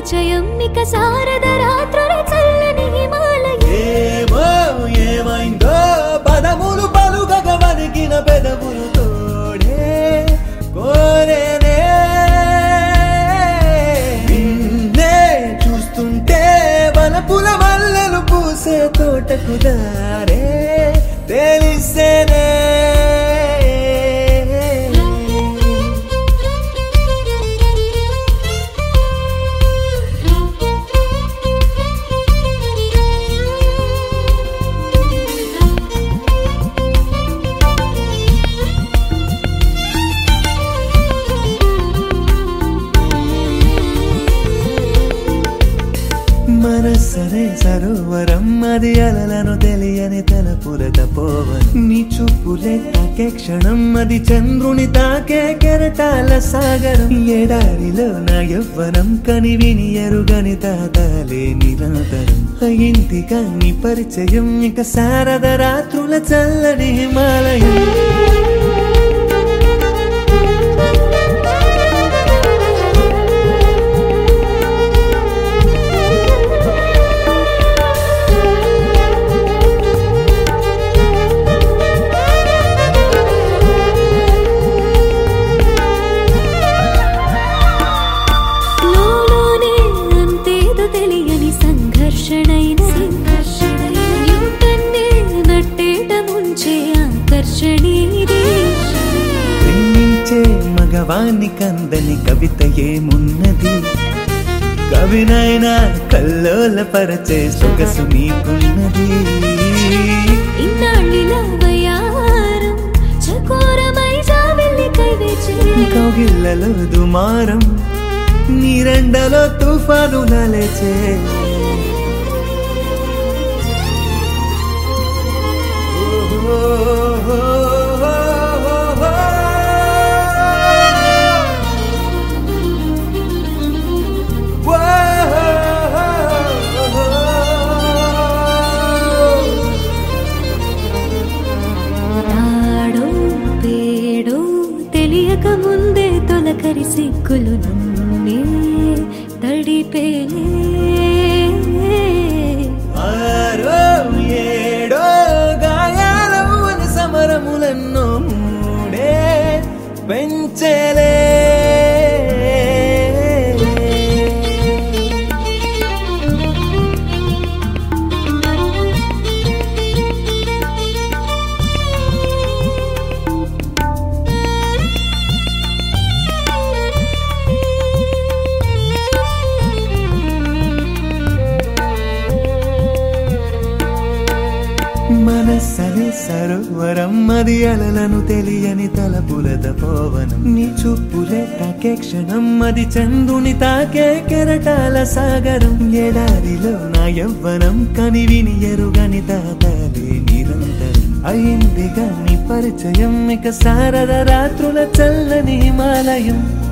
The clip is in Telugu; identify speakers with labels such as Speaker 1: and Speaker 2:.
Speaker 1: పరిచయం ఇక సారద రాత్రుల చల్లని హిమాలయం
Speaker 2: ఏమో ఏమైందో పదములు పలుకగ వణికిన పెదవులు తోడే కోరేనే నిన్నే చూస్తుంటే వలపుల మల్లెలు పూసే తోటకు దారే తెలిసేనే మనసరే సరోవరం అది అలలను తెలియని తలపుల తపోవన్ నీ చూపులే తాకే క్షణం అది చంద్రుని తాకే కెరటాల సాగరం ఎడారిలో నా యవ్వనం కని విని ఎరుగని తాతాలే నిరంతరం అయిందిగా నీ పరిచయం ఇక శారద రాత్రుల చల్లని హిమాలయం
Speaker 1: లోలోనే అంతేదో తెలియని సంఘర్షణైన న్యూటన్నే నట్టేట ముంచే ఆకర్షణీది
Speaker 2: ప్రేమించే మగవాణ్ణి కందని కవిత ఏమున్నది కవినైనా కల్లోల పరచే సొగసు నీకున్నది
Speaker 1: ఇన్నాళ్ళిలా వయారం చకోరమై జావెల్లి కైవేచే
Speaker 2: కౌగిళ్ళలో దుమారం నీరెండలో తుఫాను లేచే
Speaker 1: తాడో పేడో తెలియక ముందే తొలకరి సిక్కులు నన్నే తడిపేలే
Speaker 2: ఆరో ఏడో గాయాలవ్వని సమరములెన్నో మూడే పెంచలే మనసరే సరోవరం అది అలలను తెలియని తలపుల తపోవనం నీ చూపులే తాకే క్షణం అది చంద్రుని తాకే కెరటాల సాగరం ఎడారిలో నా యవ్వనం కని విని ఎరుగని తాతాలే నిరంతరం అయిందిగా నీ పరిచయం ఇక సారద రాత్రుల చల్లని హిమాలయం